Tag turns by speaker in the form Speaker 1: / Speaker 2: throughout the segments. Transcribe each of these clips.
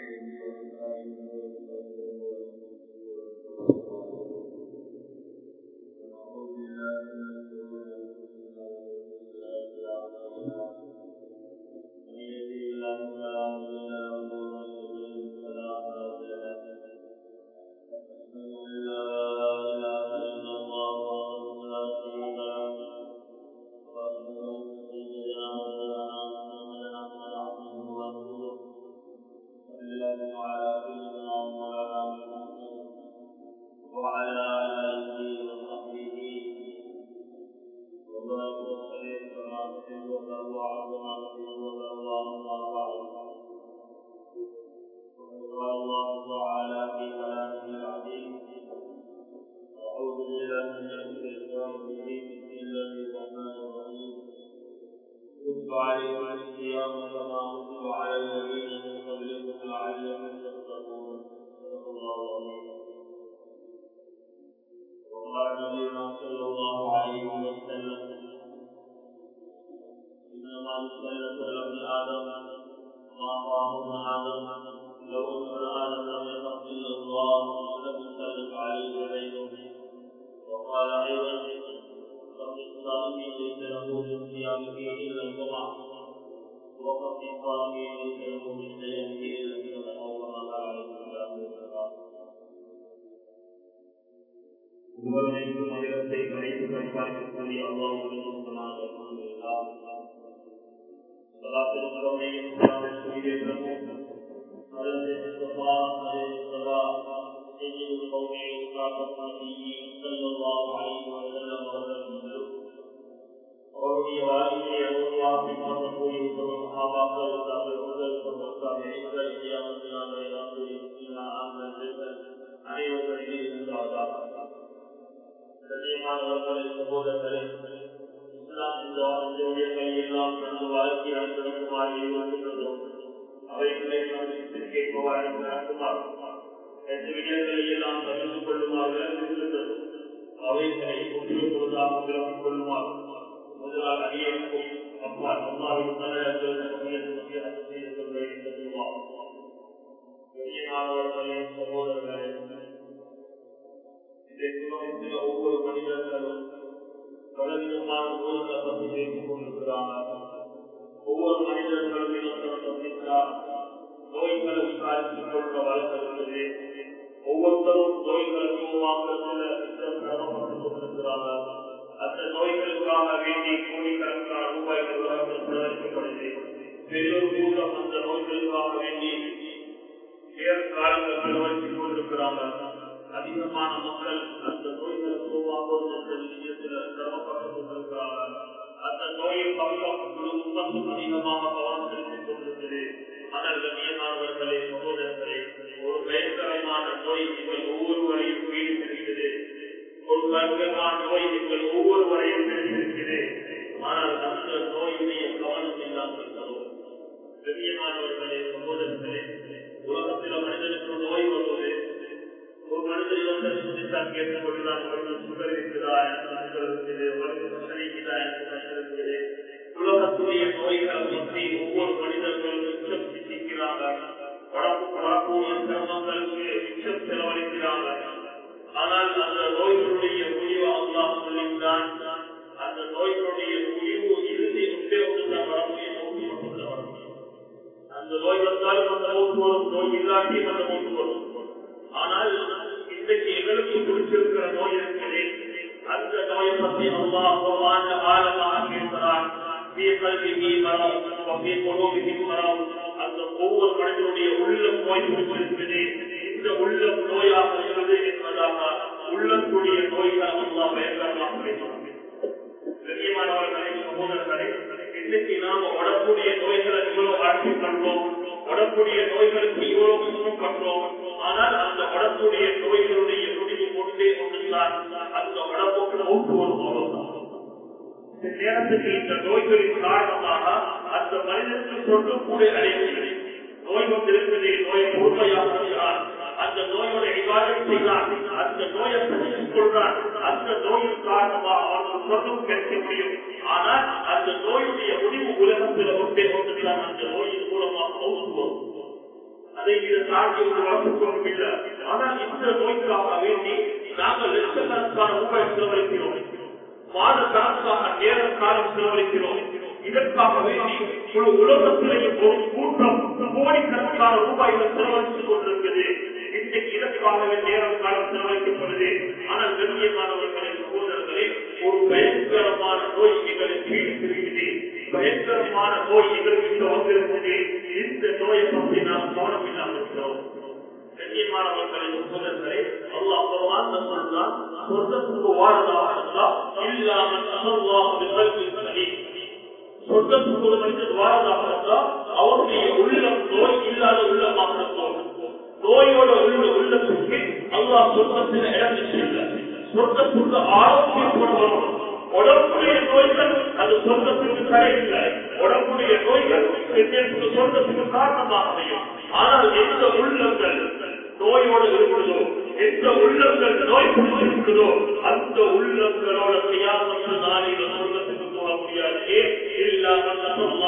Speaker 1: உங்களுடைய மனிதத்தை கரைத்து கண்காணிக்கக்கூடிய அல்லாவுடன் سيد القوم وخاتم النبيين صلى الله عليه وسلم அவர்கள் அவருடைய வாழ்க்கையை அருள்வாக பின்பற்றக்கூடிய உத்தம சகாபாக்கள் அவர்கள் சமூகத்தார்கள் அனைவர்களே இருந்தார்கள் கண்ணியமானவர்களே சகோதரர்களே இஸ்லாம் இந்த விடயங்களை எல்லாம் தனது வாழ்க்கை நடத்துமாறு இருக்கின்றோம் அவைகளை நாம் கேட்பவாறு நடத்துமாறு எந்த விடயங்களை எல்லாம் பகிர்ந்து கொள்ளுமாறு இருக்கின்றோம் அவைகளை முற்றிலும் பொழுதாக விலகிக் கொள்ளுமாறு முதலால் அடியேற்கும் அப்பா அம்மாவின் தலைவர்களே சகோதரர்களே இந்த ஒவ்வொரு மனிதர்களும் பலவிதமான நூல்களை பற்றி பேசிக் கொண்டிருக்கிறாங்க ஒவ்வொரு மனிதர்களும் இலக்கணம் சந்திக்கிறார் நோய்களை விசாரித்துக் கொள்ள வளர்க்கிறது ஒவ்வொருத்தரும் நோய்களுக்கு உருவாக்கத்தில் சிரமப்பட்டுக் கொண்டிருக்கிறாங்க அந்த நோய்களுக்காக வேண்டி கோடிக்கணக்கான ரூபாய்கள் உலகத்தில் செலவழிக்கப்படுது பெரியோர் கூட்டம் அந்த நோய்களுக்காக வேண்டி காலங்கள் செலவழித்துக் கொண்டிருக்கிறாங்க அதிகமான மக்கள் அந்த நோய்களுக்கு உருவாக்குவது விஷயத்தில் சிரமப்பட்டுக் கொண்டிருக்கிறாங்க அந்த நோயின் பக்கம் உண்மத்தும் அதிகமாக கவனம் செலுத்திக் கொண்டிருக்கிறது ஆனால் கண்ணியமானவர்களே சகோதரர்களே ஒரு பயங்கரமான நோய் நீங்கள் ஒவ்வொருவரையும் பீடித்திருக்கிறது ஒரு பயங்கரமான நோய் நீங்கள் ஒவ்வொருவரையும் தெரிந்திருக்கிறது ஆனால் அந்த நோயுடைய கவனம் இல்லாமல் இருக்கிறோம் கண்ணியமானவர்களே சகோதரர்களே உலகத்தில் மனிதனுக்கு நோய் வருவது ஒரு மனிதர் வந்து சிந்தித்தான் கேட்டுக்கொள்கிறான் அவர்கள் சுகர் இருக்கிறதா எனக்கு இருக்குது அவருக்கு சனிக்குதா எனக்கு இருக்குது உலகத்துடைய நோய்களை பற்றி ஒவ்வொரு மனிதர்களும் மிச்சம் சிந்திக்கிறாங்க உடம்பு படக்கூடிய சிரமங்களுக்கு மிச்சம் செலவழிக்கிறாங்க ஆனால் அந்த நோய்களுடைய முடிவு அல்லாஹ் சொல்லித்தான் அந்த நோய்களுடைய முடிவு இறுதி ஒன்றே ஒன்றுதான் வர முடியும் நோக்கி மட்டும்தான் வர முடியும் அந்த நோய் வந்தாலும் அந்த நோக்கு வரும் நோய் இல்லாட்டியும் அந்த நோக்கு வரும் ஆனால் இன்றைக்கு எங்களுக்கு பிடிச்சிருக்கிற நோய் இருக்கிறது அந்த நோயை பற்றி அல்லாஹ் ஆழமாக இருக்கிறான் அந்த ஒவ்வொரு மனிதனுடைய உள்ளம் நோய் பிடிச்சிருக்கிறது இந்த உள்ளம் நோயாக இருக்கிறது என்பதாக உள்ளக்கூடிய நோய்கள் அல்லாஹ் பயங்கரமாக கண்ணியமானவர்களே சகோதரர்களே இன்னைக்கு நாம உடக்கூடிய நோய்களை இவ்வளவு ஆட்சி கண்டோம் உடக்கூடிய நோய்களுக்கு இவ்வளவு சுகம் கண்டோம் ஆனால் அந்த உடம்புடைய நோய்களுடைய முடிவு கொண்டே கொண்டுதான் அந்த உடம்புக்கு மூக்கு ஒரு நேரத்துக்கு இந்த நோய்களின் காரணமாக அந்த மனிதனுக்கு தொண்டு கூட அடையவில்லை நோய் வந்திருப்பதை நோய் முழுமையாக அந்த நோயோட விவாதம் செய்தான் அந்த நோயை சகித்துக் கொள்றான் அந்த நோயின் காரணமாக அவர்கள் சொர்க்கம் கிடைக்க முடியும் ஆனால் அந்த நோயுடைய முடிவு உலகத்தில் ஒன்றே ஒன்றுதான் அந்த நோயின் மூலமாக மௌத்துவோம் அந்த அதை இதை தாண்டி ஒரு வளர்த்துக்கொள்ளும் இல்லை ஆனால் இந்த நோய்க்காக வேண்டி நாங்கள் லட்சக்கணக்கான ரூபாய் செலவழிக்கிறோம் மாத கணக்காக நேரம் காலம் செலவழிக்கிறோம் இதற்காக வேண்டி ஒரு உலகத்திலேயே ஒரு கூட்டம் கோடிக்கணக்கான ரூபாய்கள் செலவழித்துக் கொண்டிருக்கிறது இன்றைக்கு இதற்காகவே நேரம் காலம் செலவழிக்கப்படுது ஆனால் கண்ணியமானவர்களை சகோதரர்களே ஒரு பயங்கரமான நோய் எங்களை பீடித்திருக்கிறது பயங்கரமான நோய் எங்களுக்கு வந்திருக்கிறது இந்த நோயை பற்றி நாம் கவனம் இல்லாமல் இருக்கிறோம் கண்ணியமானவர்களை சகோதரர்களே அல்லாஹ் குர்ஆன் சொல்றான் சொர்க்கத்துக்கு வாழதாக இருந்தால் இல்லாமல் அல்லாஹ் பிகல்பின் சலீம் சொர்க்கத்துக்கு ஒரு மனிதன் வாழதாக இருந்தால் அவருடைய உள்ளம் நோய் இல்லாத உள்ளமாக இருக்கும் நோயோட உள்ள உள்ளத்துக்கு அல்லாஹ் சொர்க்கத்தில் இடம் இல்லை சொர்க்கத்துக்கு ஆரோக்கியம் வரும் உடம்புடைய நோய்கள் அது சொர்க்கத்துக்கு தடையில்லை உடம்புடைய நோய்கள் சொர்க்கத்துக்கு காரணமாக அமையும் ஆனால் எந்த உள்ளங்கள் நோயோடு இருக்கிறதோ எந்த உள்ளங்கள் நோய் இருக்கிறதோ அந்த உள்ளங்களோட கையாமற்ற நாளில் சொர்க்கத்துக்கு போக முடியாது ஏன் இல்லாமல்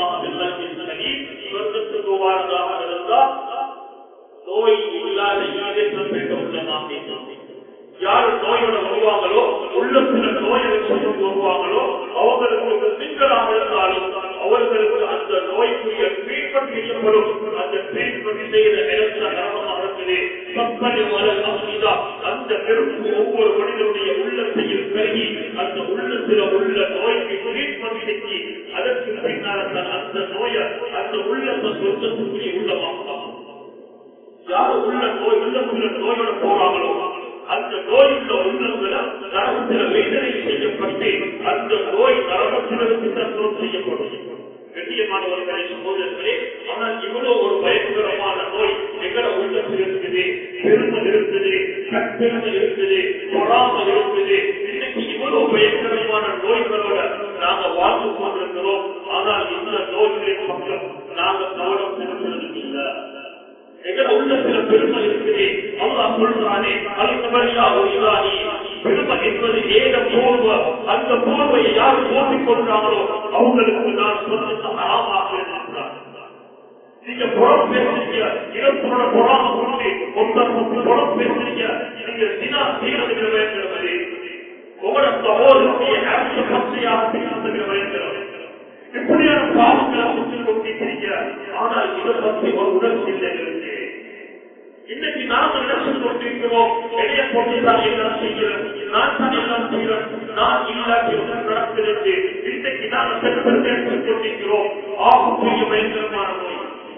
Speaker 1: சொர்க்கத்துக்கு வாழ்ந்தாக இருந்தால் நோய் இல்லாத ஈடேற்றம் பெற்ற உள்ளமாக யார் நோயோட வருவாங்களோ உள்ளத்துல நோயை சொல்லி வருவாங்களோ அவங்களுக்கு சிங்களாக இருந்தாலும் அவர்களுக்கு அந்த நோய்க்குரிய ட்ரீட்மெண்ட் செய்யப்படும் அந்த ட்ரீட்மெண்ட் செய்த இடத்துல காரணமாக இருக்குது கப்பலி மலர் அமிதா அந்த பெருப்பு ஒவ்வொரு மனிதனுடைய உள்ளத்தையும் பெருகி அந்த உள்ளத்துல உள்ள நோய்க்கு ட்ரீட்மெண்ட் செஞ்சு அதற்கு பின்னால் அந்த நோயை அந்த உள்ளத்தை சொர்க்கத்துக்குரிய உள்ளமாக யார் உள்ள நோய் உள்ளத்துல நோயோட போறாங்களோ அந்த நோயுள்ள உள்ளங்களை நரகத்தில வேதனை செய்யப்பட்டு அந்த நோய் நரகத்தினருக்கு தத்துவம் செய்யப்படும் கண்ணியமானவர்களே சகோதரர்களே ஆனால் இவ்வளவு ஒரு பயங்கரமான நோய் எங்கட உள்ளத்தில் இருக்குது பெருமை இருக்குது கற்பெருமை இருக்குது பொறாமல் இருக்குது இன்னைக்கு இவ்வளவு பயங்கரமான நோய்களோட நாங்க வாழ்ந்து கொண்டிருக்கிறோம் ஆனால் இந்த நோய்களின் பக்கம் நாங்க கவனம் செலுத்துறது இல்லை எங்கட உள்ளத்துல பெருமை இருக்குது அல்லா சொல்றானே அல்கபரியா ஒழிவானி பெருமை என்பது ஏத போர்வ அந்த போர்வையை யார் போட்டிக் கொள்றாங்களோ அவங்களுக்கு நான் சொன்னது அறாமாக இருக்கிறார் நீங்க புறம் பேசுறீங்க இனத்தோட புறாம கொண்டு ஒருத்தர் ஒருத்தர் புறம் பேசுறீங்க நீங்க தினா செய்யறது வேண்டுகிறது உங்களோட சகோதரனுடைய ஆட்சி பச்சையாக பேசுறது வேண்டுகிறது இப்படியான பாவங்களை சுற்றில் கொண்டிருக்கிறீங்க ஆனால் இதை பற்றி ஒரு உணர்ச்சி இல்லை இருக்கு இன்னைக்கு நாம் நினைச்சு கொண்டிருக்கிறோம் எடைய போட்டுதான் எல்லாம் செய்கிறோம் நான் தான் எல்லாம் செய்கிறோம் நான் இல்லாட்டி ஒன்று நடக்கிறது இன்னைக்கு நாம் பெருமைப்படுத்திக் கொண்டிருக்கிறோம் ஆகக்கூடிய பயங்கரமான நோய்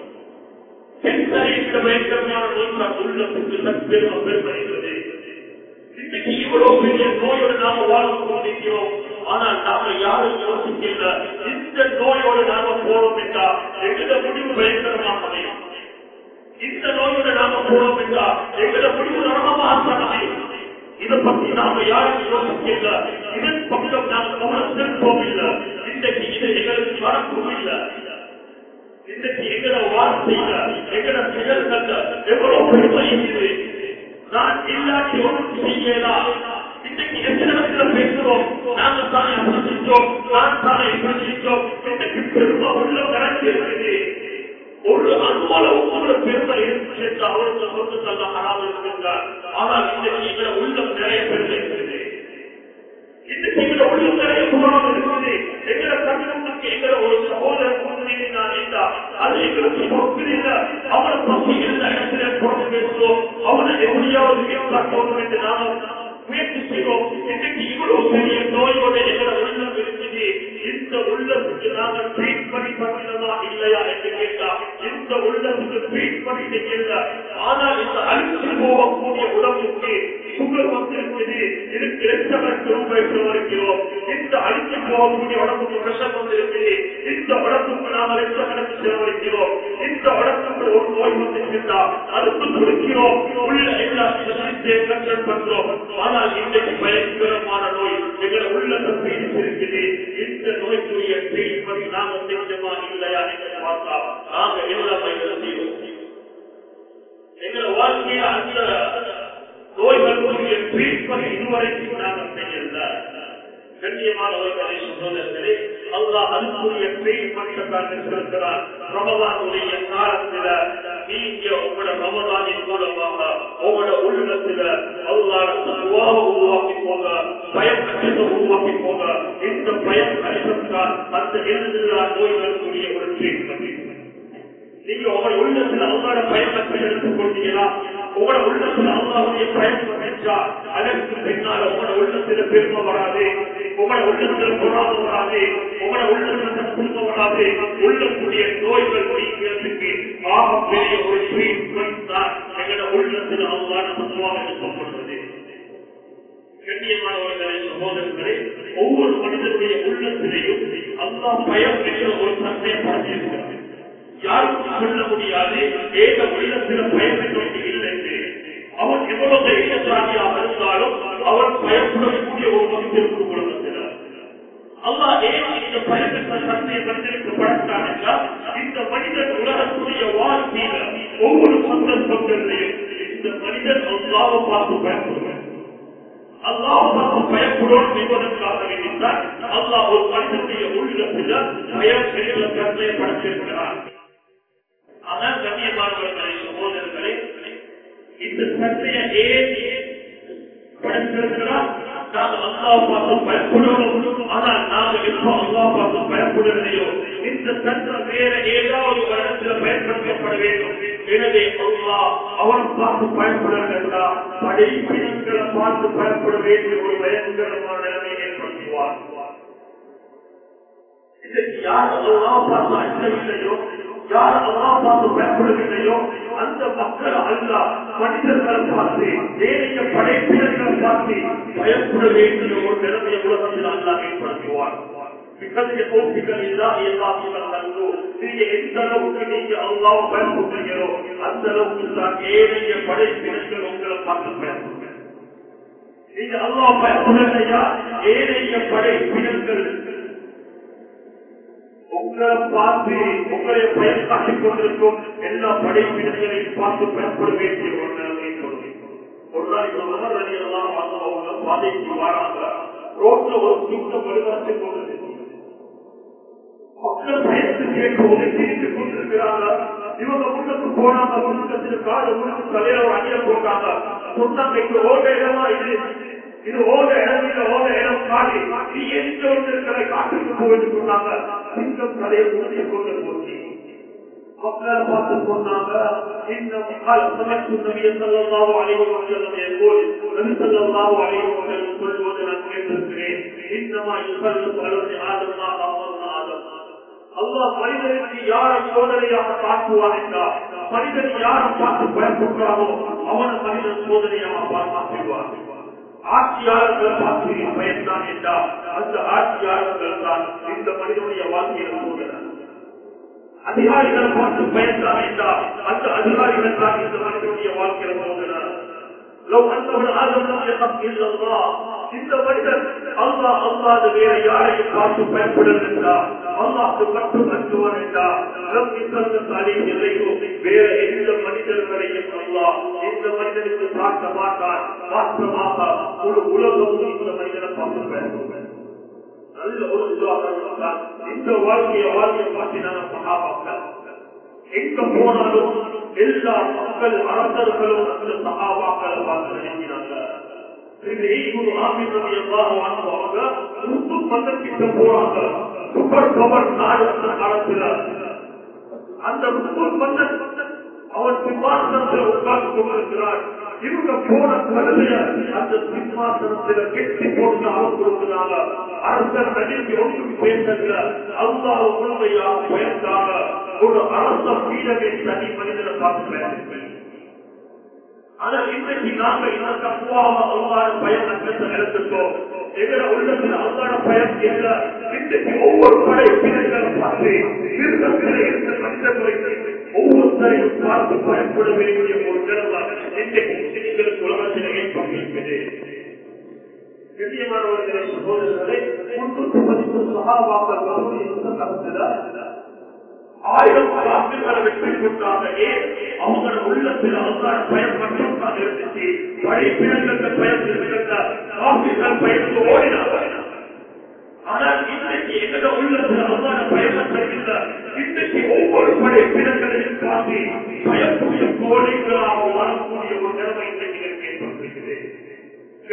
Speaker 1: பெண்களை பயங்கரமான நோய் தான் உள்ளத்துக்கு பெருமை பெருமைகிறது இன்னைக்கு இவ்வளவு பெரிய நோயோடு நாம வாழ்ந்து கொண்டிருக்கிறோம் ஆனால் நாம யாரும் யோசிக்கல இந்த நோயோடு நாம போறோம் என்றால் எங்கள முடிவு பயங்கரமாக அமையும் இந்த நோயோடு நாம போறோம் என்றால் எங்கள முடிவு நரகமாக அமையும் இதை பத்தி நாம யாரும் யோசிக்கல இதன் பக்கம் நாம் கவனம் செலுத்தவும் இல்லை இன்றைக்கு இது எங்களுக்கு வரக்கும் இல்லை இன்றைக்கு எங்கள வார்த்தையில எங்கள செயல்கள்ல எவ்வளவு பெருமை இருக்குது நான் இல்லாட்டி ஒன்றும் செய்யலாம் இன்னைக்கு எந்த இடத்துல பேசுறோம் நாங்க தானே அப்படி செஞ்சோம் நான் தானே இப்படி செஞ்சோம் இன்னைக்கு பெருமை உள்ள கணக்கு இருக்குது ஒரு அனுமலம் ஒவ்வொரு பெருமை இருக்கு என்று அவருக்கு சொத்து தள்ள ஹராம் இருக்கின்றார் ஆனால் இன்னைக்கு எங்களை உள்ளம் நிறைய பெருமை இருக்குது இன்னைக்கு எங்களை உள்ளம் நிறைய குணம் இருக்குது எங்களை கண்ணுக்கு எங்களை ஒரு சகோதரன் கொண்டு நான் என்றால் அது எங்களுக்கு பொறுப்பில்லை அவனை பற்றி எந்த இடத்துல போட்டு பேசுவோம் அவனை எப்படியாவது காட்டணும் என்று நானும் முயற்சி செய்வோம் இன்னைக்கு இவ்வளவு பெரிய நோயோட எங்களை உள்ளம் இருக்குது இந்த உள்ளத்துக்கு நாங்கள் ட்ரீட் பண்ணி பண்ணினதா இல்லையா என்று கேட்டா இந்த உள்ளத்துக்கு ட்ரீட் பண்ணி செய்யல ஆனால் இந்த அழிச்சு போகக்கூடிய உடம்புக்கு சுகர் வந்து இருக்குது இதுக்கு லட்சக்கணக்கு ரூபாய் செலவழிக்கிறோம் இந்த அழிச்சு போகக்கூடிய உடம்புக்கு பிரஷர் வந்து இருக்குது இந்த உடம்புக்கு நாம லட்சக்கணக்கு செலவழிக்கிறோம் இந்த உடம்புக்கு ஒரு நோய் வந்து இருந்தா அதுக்கு துடிக்கிறோம் உள்ள எல்லா கன்சல்ட் பண்றோம் ஆனால் இன்றைக்கு பயங்கரமான நோய் எங்களை உள்ளத்தை பீடித்திருக்குது இந்த நோய்க்குரிய ட்ரீட்மெண்ட் நாம செஞ்சமா இல்லையா என்று பார்த்தா நாங்க எல்லாமே செய்வோம் எங்களை வாழ்க்கைய அந்த நோய்களுக்குரிய ட்ரீட்மெண்ட் இதுவரைக்கும் நாங்கள் செய்யல கண்ணியமானவர்களை சகோதரர்களே அல்லாஹ் அதுக்குரிய ட்ரீட்மெண்ட் தான் இருக்கிறார் ரமதானுடைய காலத்துல நீங்க உங்களோட தக்குவாவை உருவாக்கி போங்க பயம் அச்சத்தை உருவாக்கி போங்க இந்த பயம் அச்சத்தால் அந்த எல்லா நோய்களுக்குரிய ஒரு ட்ரீட்மெண்ட் நீங்க உங்களோட உள்ளத்துல அவங்களோட பயணத்தை எடுத்துக் கொண்டீங்களா உங்களோட உள்ளத்துல அவங்களுடைய பயணம் பெற்றா அதற்கு பின்னால் உங்களோட உள்ளத்துல பெருமை வராது உங்களோட உள்ளத்துல பொறாம வராது உங்களோட உள்ளத்துல குடும்ப வராது உள்ளக்கூடிய நோய்கள் நீங்கிறதுக்கு ஆக பெரிய ஒரு ட்ரீட்மெண்ட் தான் எங்களோட உள்ளத்துல அவங்களான மதுவாக சொல்லப்படுவது கண்ணியமானவர்களே சகோதரர்களே ஒவ்வொரு மனிதனுடைய உள்ளத்திலேயும் அல்லா பயம் என்ற ஒரு தன்மையை படைச்சிருக்கிறார் யாருக்கும் சொல்ல முடியாது ஏக உள்ளத்தில் பயம் என்று இல்லை என்று அவன் எவ்வளவு தைரியசாலியாக இருந்தாலும் அவன் பயப்படக்கூடிய ஒரு மனிதருக்கு குடும்பத்தினர் அல்லா ஏன் இந்த பயம் என்ற தன்மையை கண்டிருக்கப்படத்தான் என்றால் இந்த மனிதன் உலகத்துடைய வாழ்க்கையில ஒவ்வொரு சந்தர்ப்பங்களிலையும் இந்த மனிதன் அல்லாவை பார்த்து பயப்படுவார் அல்லாஹ் பார்த்து பயப்படும் என்பதற்காக வேண்டித்தான் அல்லாஹ் ஒரு மனிதனுடைய உள்ளத்தில் பயம் என்ற தன்மையை படைத்திருக்கிறார் ஆனால் கண்ணியமானவர்களே சகோதரர்களே இந்த சட்டையை ஏன் படைத்திருக்கிறார் நாங்கள் அல்லா பார்த்து பயப்படுவோம் ஆனால் நாங்கள் எப்போ அல்லா பார்த்து பயப்படவில்லையோ இந்த சட்டம் வேற ஏதாவது ஒரு இடத்துல பயன்படுத்தப்பட வேண்டும் எனவே அல்லா அவன் பார்த்து பயப்பட வேண்டாம் படைப்பினங்களை பார்த்து பயப்பட வேண்டிய ஒரு பயங்கரமான நிலைமை ஏற்படுத்துவார் இதற்கு யார் அல்லா பார்த்து அச்சவில்லையோ யார் அல்லா பார்த்து பயப்படவில்லையோ அந்த மக்கள் அல்ல மனிதர்களை பார்த்து ஏனைய படைப்பினர்களை பார்த்து பயப்பட வேண்டிய ஒரு நிலைமையை உலகத்தில் அல்லா ஏற்படுத்துவார் மிகச்சிய போட்டிகள் இல்லாத எல்லாத்தையும் நீங்க எந்த அளவுக்கு நீங்க அல்லாஹ் பயன்படுத்துகிறோ அந்த அளவுக்கு தான் ஏனைய படைப்பினர்கள் உங்களை பார்த்து பயன்படுத்த நீங்க அல்லாஹ் பயப்படலையா ஏனைய படைப்பினர்கள் உங்களை பார்த்து உங்களை பயன் காட்டிக் கொண்டிருக்கும் எல்லா படைப்பினர்களையும் பார்த்து பயப்பட வேண்டிய ஒரு நிலைமை சொல்லுங்க ஒரு நாளைக்கு உமர் அலி எல்லாம் அவங்க பாதைக்கு வாராங்க ரோட்ல ஒரு சுத்தம் வலுவாச்சு கொண்டு மக்கள் பயத்து கேட்கும் சிரித்து கொண்டிருக்கிறாங்க இவங்க முன்னுக்கு போனாங்க முன்னுக்கு காடு முன்னுக்கு தலையில ஒரு அணிய போட்டாங்க சொன்னாங்க இங்க ஓட இடமா இது இது ஓட இடம் இல்ல ஓட இடம் காடி நீ எந்த ஒன்று இருக்கிற காட்டுக்கு போயிட்டு சொன்னாங்க சிங்கம் தலையை முடிச்சு கொண்டு போச்சு மக்கள் பார்த்து சொன்னாங்க இன்னும் சமைச்சு நபிய செல்லலாம் அனைவரும் يقول النبي صلى الله عليه وسلم சொல்வது நான் கேட்டிருக்கிறேன் இன்னமா யுகல் பலனை ஆதம் ஆதம் அல்லாஹ் மனிதனுக்கு யாரை சோதனையாக பார்க்குவான் என்றால் மனிதன் யாரை பார்த்து பயப்படுகிறாரோ அவனை மனிதன் சோதனையாக பார்ப்பான் ஆட்சியாளர்கள் பார்த்து பயன்தான் என்றால் அந்த ஆட்சியாளர்கள் தான் இந்த மனிதனுடைய வாழ்க்கையில் சோதனை அதிகாரிகள் பார்த்து பயன்தான் என்றால் அந்த அதிகாரிகள் தான் இந்த மனிதனுடைய வாழ்க்கையில் சோதனை لو انه العالم لم يقف الا الله இந்த மனிதன் அல்லாஹ் அல்லாது வேற யாரையும் பார்த்து பயப்படவில்லை அல்லாஹ் மட்டும் அஞ்சுவான் என்றால் வேற எந்த மனிதர்களையும் அல்லாஹ் இந்த மனிதனுக்கு பார்க்க மாட்டான் மாற்றமாக ஒரு உலகம் இந்த மனிதனை பார்த்து நல்ல ஒரு உதாரணம் தான் இந்த வாழ்க்கைய வாழ்க்கையை பார்த்தினாங்க சகாபாக்கள் எங்க போனாலும் எல்லா மக்கள் அரசர்களும் அந்த சகாபாக்களை பார்த்து நினைக்கிறாங்க போறாங்க சூப்பர் பவர் நாடு அந்த காலத்துல அந்த சூப்பர் மன்னன் அவன் சிம்மாசனத்தில் உட்கார்ந்து கொண்டிருக்கிறார் இவங்க போன கருதைய அந்த சிம்மாசனத்தில் கெட்டி போட்டு அவன் கொடுக்கிறாங்க அரசர் நடிகை ஒன்றும் பேசல அல்லா உண்மையாக பயந்தாங்க ஒரு அரச பீடமே தனி மனிதனை பார்த்து ஆனால் இன்றைக்கு நாங்க இந்த தப்புவாக அல்லாத பயம் அச்சத்தை எடுத்துட்டோம் எங்களை உள்ளத்தில் அல்லாத பயம் இல்ல இன்றைக்கு ஒவ்வொரு படை பிள்ளைகளை பார்த்து மிருகங்களை இருந்த மனிதர்களை ஒவ்வொருத்தரையும் பார்த்து பயப்பட வேண்டிய ஒரு நிலவா இன்றைக்கு முஸ்லிம்களுக்கு உலகத்தில் ஏற்பட்டிருக்கிறது கண்ணியமானவர்களே சகோதரர்களே முன்னூத்தி பதிப்பு சகாபாக்கள் கலத்துல ஆயிரம் ஆண்டுகளை வெற்றி கொண்டாங்க ஏன் அவங்களோட உள்ளத்தில் அவங்களோட பயம் மட்டும் தான் இருந்துச்சு படைப்பினங்களுக்கு பயம் இருக்கின்ற ஆசிரியர்கள் பயந்து ஓடினாங்க ஆனால் இன்றைக்கு எங்களோட உள்ளத்தில் அவங்களோட பயமற்ற இல்லை இன்றைக்கு ஒவ்வொரு படைப்பினங்களையும் காட்டி பயக்கூடிய கோடைகளாக வரக்கூடிய ஒரு நிலைமை இன்றைக்கு ஏற்பட்டிருக்கிறது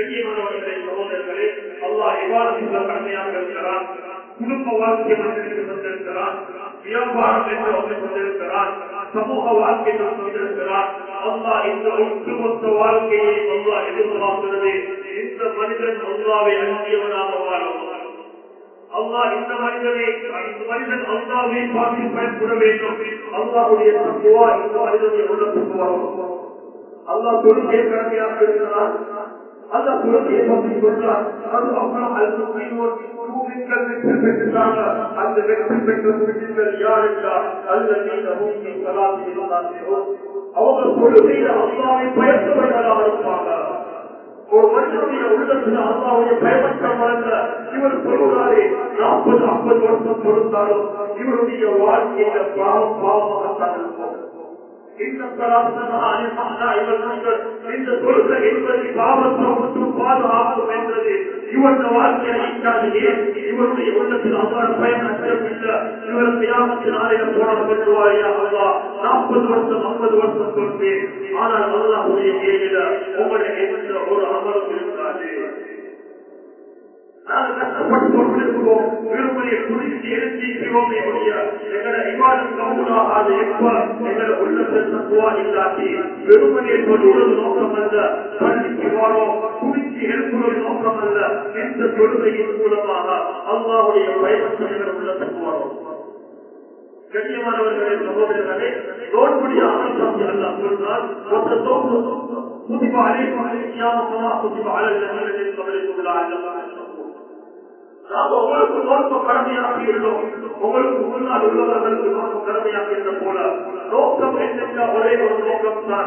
Speaker 1: கண்ணியமானவர்களே சகோதரர்களே அல்லாஹ் விவாதத்தில் கடமையாக இருக்கிறான் குடும்ப வாழ்க்கை மனிதனுக்கு தந்திருக்கிறான் வியாபாரம் என்று ஒன்று கொண்டிருக்கிறான் சமூக வாழ்க்கை கொண்டிருக்கிறான் அல்லாஹ் இந்த ஒட்டுமொத்த வாழ்க்கையை அல்லாஹ் எதிர்பார்க்கிறது இந்த மனிதன் அல்லாவை அஞ்சியவனாக வாழும் அல்லாஹ் இந்த மனிதனை இந்த மனிதன் அல்லாவை பார்த்து பயன்பட வேண்டும் அல்லாஹுடைய தப்புவா இந்த மனிதனுடைய உள்ளத்துக்கு வரும் அல்லாஹ் தொழுகையை கடமையாக இருக்கிறான் அந்த குழந்தையை பற்றி சொல்றார் அது அப்புறம் பூமிக்கள் வெற்றி பெற்றுட்டாங்க அந்த வெற்றி பெற்ற குழுக்கள் யார் என்றால் அல்ல நீங்க பூமி கலாச்சாரம் அவங்க தொழுகையில அல்லாவை பயப்பவர்களாக இருப்பாங்க ஒரு மனிதனுடைய உள்ளத்துல அல்லாவுடைய பயமற்றம் அல்ல இவர் சொல்கிறாரே நாற்பது ஐம்பது வருஷம் கொடுத்தாலும் இவருடைய வாழ்க்கையில பாவம் பாவமாகத்தான் இருக்கும் இந்த சொல்ற என்பதை பாவத்தை விட்டு பாதுகாக்கும் என்றது இவருடைய வாழ்க்கையை ஈட்டாது இவருடைய உள்ளத்தில் அவ்வாறு பயன் அச்சமில்லை இவர் தியாகத்தின் ஆலயம் போன பெற்றுவாரியா அல்லா நாற்பது வருஷம் ஐம்பது வருஷம் சொல்வேன் ஆனால் அல்லாஹுடைய ஏழில உங்களுடைய எந்த ஒரு அமலும் இருக்காது நாங்கள் கஷ்டப்பட்டு கொண்டிருக்கிறோம் விரும்புகிற குடிச்சு எழுச்சிக்கிறோம் எங்களை விவாதம் கவுனாகாது எப்ப எங்களை உள்ளத்தில் தத்துவா இல்லாட்டி வெறுமனே சொல்லுவது நோக்கம் அல்ல பள்ளிக்கு வாரோம் குடிச்சு எழுப்புவது நோக்கம் அல்ல எந்த தொழுகையின் மூலமாக அல்லாவுடைய பயணத்தை எங்கள் உள்ளத்துக்கு வரும் கண்ணியமானவர்களே சகோதரர்களே நோன்புடைய அமைப்பு அல்ல சொன்னால் மொத்த தோற்று كتب عليكم الصيام كما كتب على الذين من قبلكم لعلكم تتقون நாம உங்களுக்கு நோன்பு கடமையாக்கி இருந்தோம் உங்களுக்கு முன்னால் உள்ளவர்களுக்கு நோன்பு கடமையாக்கி இருந்த போல நோக்கம் என்னென்ன ஒரே ஒரு நோக்கம் தான்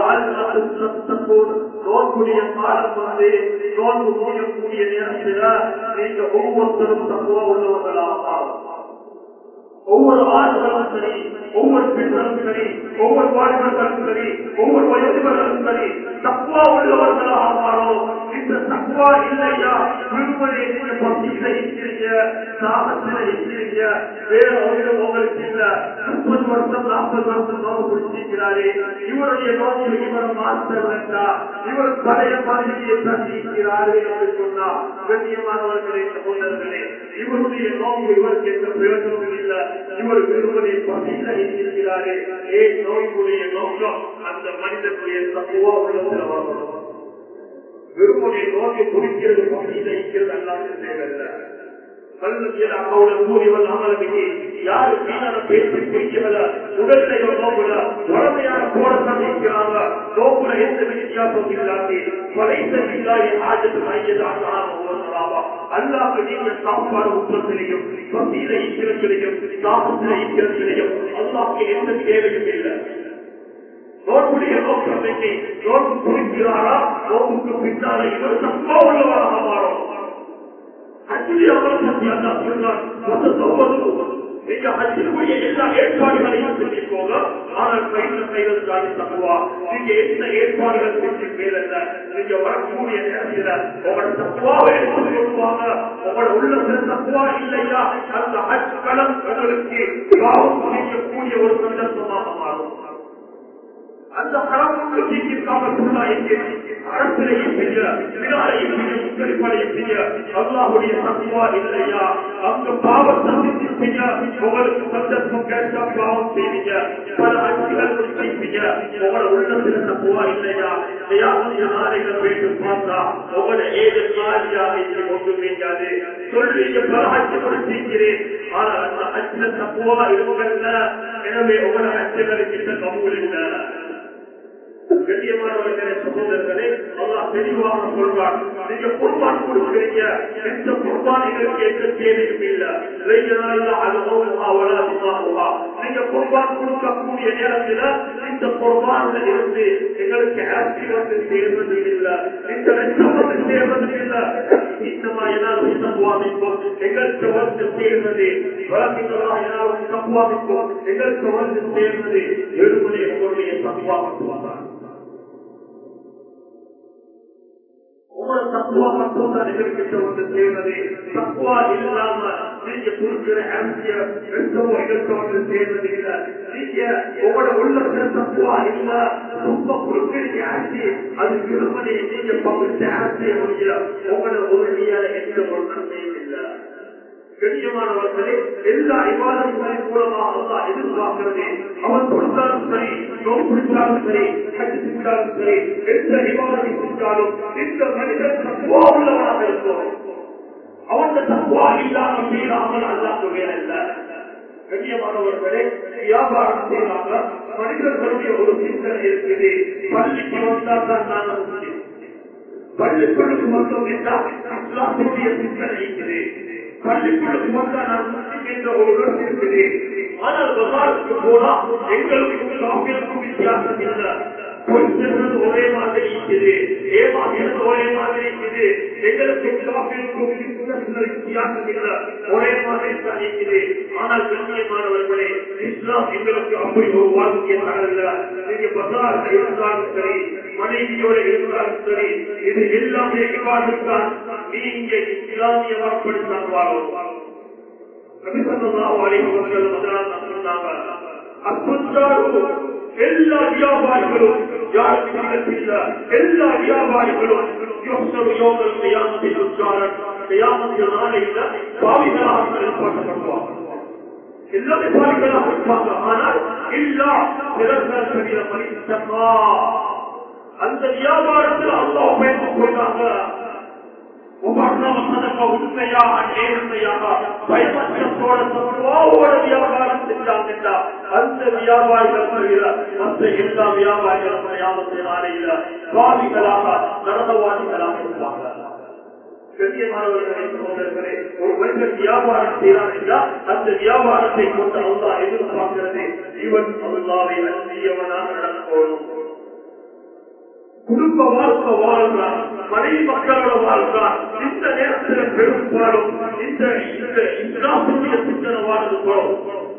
Speaker 1: நோன்புடைய காலம் வந்து நோன்பு முடியக்கூடிய நேரத்தில் நீங்க ஒவ்வொருத்தரும் தப்புவா உள்ளவர்களாக ஒவ்வொரு ஆண்களும் சரி ஒவ்வொரு பெண்களும் சரி ஒவ்வொரு வாலிபர்களும் சரி ஒவ்வொரு வயதுகளும் சரி தக்குவா உள்ளவர்களாக மாறும் இந்த தக்குவா இல்லையா விரும்பலை நீங்க பக்தியில இருக்கிறீங்க சாகத்துல இருக்கிறீங்க வேற ஒன்றும் உங்களுக்கு இல்ல முப்பது வருஷம் நாற்பது வருஷம் நோவு பிடிச்சிருக்கிறாரே இவருடைய நோக்கில் இவர் மாஸ்டர் வேண்டா இவர் பழைய மாதிரியை சந்திக்கிறாரே என்று சொன்னா கண்ணியமானவர்களே சகோதரர்களே இவருடைய நோக்கு இவருக்கு எந்த பிரயோஜனம் இல்லை இவர் விரும்பலை பசியில இருக்கிறாரே ஏன் நோய்க்குரிய நோக்கம் அந்த மனிதனுடைய தப்புவா உள்ளத்தில் வரணும் விரும்புடைய நோக்கி குறிக்கிறது பசியில இருக்கிறது அல்லாத தேவையில்ல யாரு வீணான பேசி பிடிக்கவில்ல உடல்நிலை நோக்குல உடமையான போட சந்திக்கிறாங்க நோக்குல எந்த வித்தியாசம் இல்லாட்டி கொலைத்த இல்லாத ஆஜத்து மையதாக அல்லாஹ் நீங்க சாப்பாடு உற்பத்திலையும் பசியில ஈக்கிறத்திலையும் தாபத்தில ஈக்கிறத்திலையும் அல்லாஹ்க்கு எந்த தேவையும் இல்லை நோக்குடைய நோக்கம் என்ன நோக்கு குறிக்கிறாரா நோக்குக்கு பின்னால இவர் தப்பா உள்ளவராக மாறும் அச்சிலி அமல் பற்றி அல்லா சொன்னார் மொத்த சோதனை நீங்க அச்சிலுடைய எல்லா ஏற்பாடுகளையும் செஞ்சுக்கோங்க ஆனால் கையில கைகளுக்காக தக்குவா நீங்க என்ன ஏற்பாடுகள் செஞ்சு மேலல்ல நீங்க வரக்கூடிய நேரத்தில் உங்களோட தக்குவாவை எடுத்து கொள்வாங்க உங்களோட உள்ளத்துல தக்குவா இல்லையா அந்த அச்சலம் உங்களுக்கு பாவம் செய்யக்கூடிய ஒரு சந்தர்ப்பமாக மாறும் அந்த களமுக்கு தீர்க்காம சொன்னா எங்கே அறத்திலையும் செய்ய வினாலையும் செய்ய முத்தரிப்படையும் செய்ய அல்லாஹுடைய தத்துவா இல்லையா அங்க பாவத்தை சிந்தி செய்ய உங்களுக்கு சந்தர்ப்பம் கேட்டா பாவம் செய்வீங்க பல அச்சுகள் செய்வீங்க உங்களோட உள்ளத்துல தத்துவா இல்லையா நாளையில போயிட்டு பார்த்தா உங்களோட ஏழு காலியாக இங்கே கொண்டு வைக்காது சொல்வீங்க பல அச்சு கொடுத்திருக்கிறேன் ஆனால் அந்த அச்சுல தப்புவா இருக்கல எனவே உங்களோட அச்சுகளுக்கு இந்த கம்பூல் இல்லை கண்ணியமானவர்களே சகோதரர்களே அல்லா தெளிவாக சொல்வார் நீங்க குர்பான் கொடுக்கிறீங்க எந்த குர்பான் எங்களுக்கு எந்த தேவையும் இல்லை நீங்க குர்பான் கொடுக்கக்கூடிய நேரத்தில் இந்த குர்பான்ல இருந்து எங்களுக்கு ஆட்சி வந்து சேர்வது இல்லை இந்த லட்சம் வந்து சேர்வது இல்லை இந்த மாதிரி தப்புவாமிக்கும் எங்களுக்கு வந்து சேர்வது வழக்கிங்களா என்னாலும் தப்புவாமிக்கும் எங்களுக்கு வந்து சேர்வது எழுபது எங்களுடைய தப்புவாமிக்குவாங்க உங்களோட தப்புவா மட்டும் தான் எங்ககிட்ட வந்து சேர்வது தப்புவா இல்லாம நீங்க கொடுக்கிற ஆம்பியர் எந்தவோ எங்களுக்கு வந்து சேர்வது இல்ல நீங்க உங்களோட உள்ளத்துல தப்புவா
Speaker 2: இல்ல ரொம்ப குறுக்கடி ஆச்சு அது விரும்பலை நீங்க பங்கு ஆசைய முடியல உங்களோட உறுதியால எந்த ஒரு நன்மையும் இல்லை கண்ணியமானவர்களே எல்லா விவாதங்களின் மூலமாக அல்லா எதிர்பார்க்கிறது அவன் கொடுத்தாலும் சரி நோய் பிடித்தாலும் சரி கட்சி செஞ்சாலும் சரி எந்த விவாதத்தை செஞ்சாலும் இந்த மனிதன் தத்துவா உள்ளவனாக இருக்கும் அவன் தத்துவா இல்லாமல் மீறாமல் அல்லாத வேலை இல்லை கண்ணியமானவர்களே வியாபாரம் செய்வாங்க மனிதர்களுடைய ஒரு சிந்தனை இருக்குது பள்ளிக்கு வந்தால் தான் நான் முஸ்லிம் பள்ளிக்குழுக்கு வந்தோம் என்றால் இஸ்லாத்துடைய சிந்தனை இருக்குது பள்ளிக்குழுக்கு வந்தால் நான் முஸ்லிம் என்ற ஒரு உணர்வு இருக்குது ஆனால் பசாருக்கு போனா எங்களுக்கும் காப்பிற்கும் வித்தியாசம் இல்லை கொஞ்சம் ஒரே மாதிரி இருக்குது ஏமாகிறது ஒரே மாதிரி இருக்குது எங்களுக்கு காப்பிற்கும் வித்தியாசம் இல்லை ஒரே மாதிரி தான் இருக்குது ஆனால் கண்ணியமானவர்களே இஸ்லாம் எங்களுக்கு அப்படி ஒரு வாழ்க்கையை தரல நீங்க பசாரில் இருந்தாலும் சரி மனைவியோட இருந்தாலும் சரி இது எல்லாமே விவாதித்தான் நீங்க இஸ்லாமிய வாக்களித்தான் வாழும் எல்லா வியாபாரிகளும் யாருக்கு இல்ல எல்லா வியாபாரிகளும் நாளையில பாவிகளாக பார்க்கப்படுவாங்க எல்லாமே பாவிகளாக இருப்பாங்க ஆனால் இல்லா அந்த வியாபாரத்தில் அல்லா பயந்து கொண்டாங்க உண்மையாக நேர்மையாக பயமற்றத்தோட சத்துவாவோட வியாபாரம் செஞ்சாங்க அந்த வியாபாரிகள் தவிர மற்ற எல்லா வியாபாரிகளும் யாமத்தை நாளையில பாவிகளாக நரதவாதிகளாக இருப்பாங்க கண்ணியமானவர்களே ஒரு மனிதன் வியாபாரம் செய்யலாம் என்றால் அந்த வியாபாரத்தை கொண்டு அல்லா எதிர்பார்க்கிறது இவன் அல்லாவை அன்பியவனாக நடக்கணும் குடும்ப வாழ்க்கை வாழ்கிறான் மனைவி மக்களோட வாழ்கிறான் இந்த நேரத்தில் பெரும்பாலும் இந்த இந்த இஸ்லாமுடைய சிந்தனை வாழ்ந்து போறோம்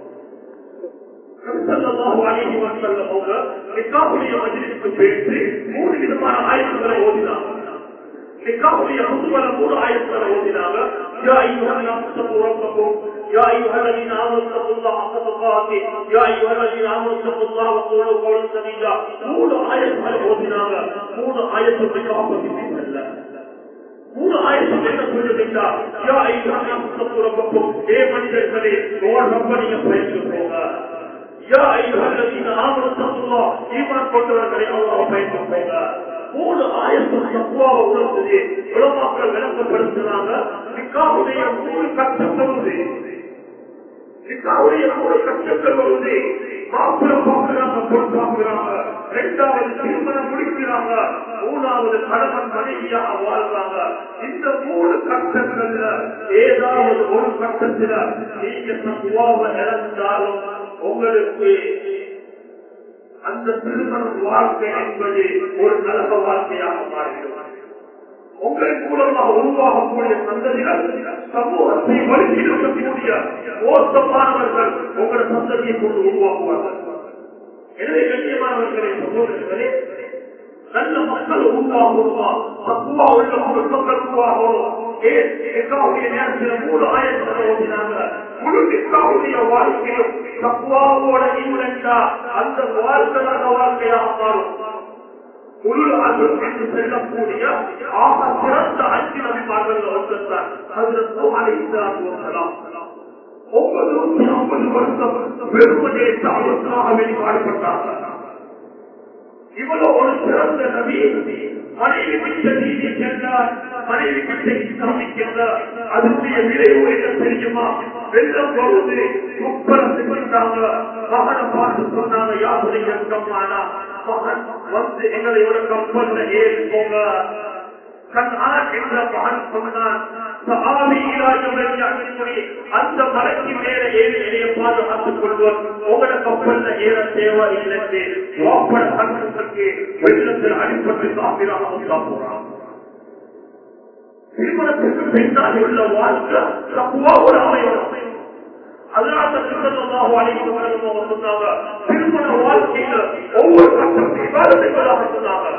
Speaker 2: பேசி மூணு விதமான ஆயுதங்களை ஓதினாங்க நிக்காவுடைய முதுவல மூணு ஆயுதங்களை ஓதினாங்க يا أيها الناس اتقوا ربكم يا أيها الذين آمنوا اتقوا الله حق تقاته يا أيها الذين آمنوا اتقوا الله وقولوا قولا سديدا மூணு ஆயத்துகளை ஓதினாங்க மூணு ஆயத்துக்கு காப்பதி இல்லை மூணு ஆயிரத்தி என்ன சொல்லுகின்றா யா ஐயா புறப்பக்கும் ஏ மனிதர்களே உங்கள் ரொம்ப நீங்க பயந்து போங்க யா ஐயா ஆமரத்தல்லா ஈமான் கொண்டவர்களை அல்லாஹ் பயந்து போங்க மூணு ஆயிரத்தி தப்புவாவை உணர்ந்தது உலமாக்கள் விளக்கப்படுத்துறாங்க நிக்காவுடைய மூணு கஷ்டம் வருது நிக்காவுடைய மூணு கஷ்டங்கள் வருது மாப்பிள்ள பார்க்கிறாங்க பொருள் பார்க்கிறாங்க இரண்டாவது திருமணம் முடிக்கிறாங்க மூணாவது கணவன் மனைவியாக வாழ்றாங்க இந்த மூணு கட்டங்கள்ல ஏதாவது ஒரு கட்டத்துல நீங்க தப்புவாவை இழந்தாலும் உங்களுக்கு அந்த திருமண வாழ்க்கை என்பது ஒரு நல்ல வாழ்க்கையாக மாறிவிடும் உங்கள் மூலமாக உருவாகக்கூடிய சந்ததிகள் சமூகத்தை வலிக்கிடக்கூடிய மோசமானவர்கள் உங்கள் சந்ததியை கொண்டு உருவாக்குவார்கள் எனவே கண்ணியமானவர்களை சமூகங்களே நல்ல மக்கள் உருவாகுமா தப்புவா உள்ள குடும்பங்கள் உருவாகும் ஏன் எக்காவுடைய நேரத்தில் மூணு ஆயிரத்தி ஓடினாங்க முழு நிக்காவுடைய வாழ்க்கையும் தப்புவாவோட நீண்டா அந்த வாழ்க்கை நல்ல வாழ்க்கையாக மாறும் முழு அன்பு என்று செல்லக்கூடிய ஆக சிறந்த அஞ்சு நபிமார்கள் ஒன்றுதான் அதில் அழைத்தார் ஒன்பது நூற்றி ஐம்பது வருஷம் வெறுமனையை தாமதமாக வெளிப்பாடுபட்டார்கள் இவ்வளவு ஒரு சிறந்த நபி மனைவி விட்ட நீதி சென்றார் மனைவி விட்ட இஸ்லாமிக்கின்றார் அதனுடைய விளைவு என்ன தெரியுமா வெள்ளம் பொழுது முப்பர செஞ்சுட்டாங்க மகனை பார்த்து சொன்னாங்க யாத்திரை கம்மானா மகன் வந்து எங்களையோட கப்பல்ல ஏறி போங்க கண்ணான் என்ற மகன் சொன்னான் அந்த மலைக்கு மேல ஏறி என்னைய பாதுகாத்துக் கொள்வோம் உங்களோட கப்பல்ல ஏற தேவை இல்லை வாப்பட கண்ணுக்கு வெள்ளத்தில் அடிப்பட்டு சாப்பிடாம போறான் திருமணத்திற்கு பின்னால் உள்ள வாழ்க்கை தப்புவா ஒரு அமையும் அதனால திருமணமாக அழைத்து வரணும் சொன்னாங்க திருமண வாழ்க்கையில ஒவ்வொரு கட்டம் விவாதத்தைகளாக சொன்னாங்க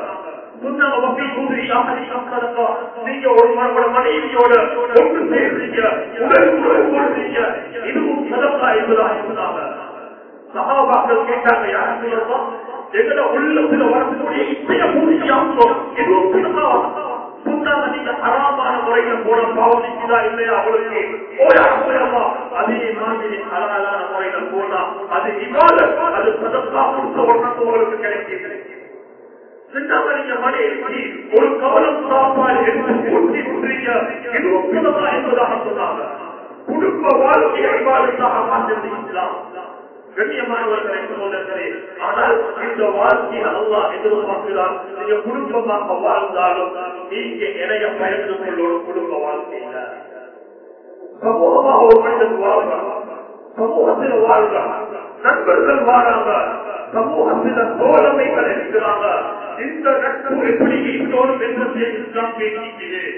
Speaker 2: நீங்க ஒரு மனைவியோட ஒன்று சேர்ந்தீங்க உடல் உறவு கொள்றீங்க இதுவும் சதப்பா என்பதாக சொன்னாங்க சகாபாக்கள் கேட்டாங்க யாரும் எங்களோட உள்ளத்துல வரக்கூடிய இப்பய பூஜியாமோ எதுவும் சொன்னாங்க நீங்க அறாமான முறையில போன பாவனிக்குதா இல்லையா அவளுக்கு போயா போயம்மா அதே மாதிரி அழகான முறையில போனா அது இவாத அது பதத்தா கொடுத்த உடனே உங்களுக்கு கிடைக்கிறது சின்னமணிய மனைவி ஒரு கவலம் சாப்பாடு என்று ஊட்டி விடுறீங்க இது ஒப்புதமா என்பதாக சொன்னாங்க குடும்ப வாழ்க்கையை வாழ்க்கையாக மாற்றிருக்கலாம் கண்ணியமானவர்களை சகோதரர்களே ஆனால் இந்த வாழ்க்கையை அல்லா எதிர்பார்க்கிறார் நீங்க குடும்பமாக வாழ்ந்தாலும் நீங்க இணைய பயந்து கொள்ளோட குடும்ப வாழ்க்கையில சமூகமாக ஒரு மனிதன் வாழ்றான் சமூகத்தில் வாழ்றான் நண்பர்கள் வாழாங்க சமூகத்தில தோழமைகள் இருக்கிறாங்க இந்த நட்பு எப்படி ஈட்டோடும் என்று இஸ்லாம் பேசிக்கிறேன்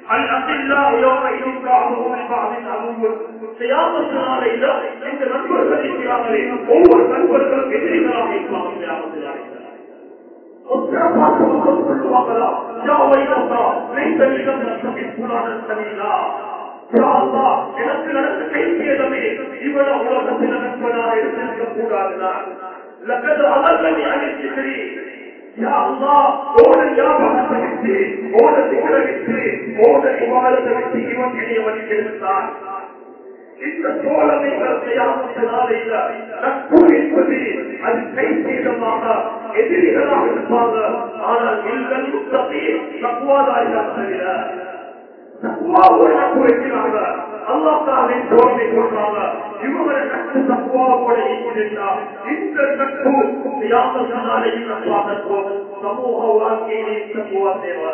Speaker 2: இந்த நண்பர்கள் இருக்கிறார்களே ஒவ்வொரு நண்பர்களும் எதிரிகளாக இருப்பாங்க சொல்லுவாங்களா எனக்கு நடந்த கைப்பியதமே இவ்வளவு உலகத்தில் நண்பனாக இருந்திருக்க கூடாதுதான் லக்கது அமர்களை அழைக்கிறேன் ஓட ஞாபகத்தை விட்டு ஓட திகழ விட்டு ஓட விவாதத்தை விட்டு இவன் இணைய வழித்திருந்தான் இந்த சோழமைகள் செய்யாமத்தினாலே நட்பு என்பது அது கை சேதமாக எதிரிகளாக இருப்பாங்க ஆனால் நீங்கள் முத்தத்தை தக்குவாதாரியாக தவிர தக்குவாவோட நட்பு வைக்கிறாங்க அல்லாத்தாலே சோழமை கொள்றாங்க இவங்களை நட்பு தக்குவாவோட ஈடுபட்டால் இந்த நட்பு செய்யாமத்தினாலேயும் நட்பாக சமூக வாழ்க்கையிலே தக்குவா தேவை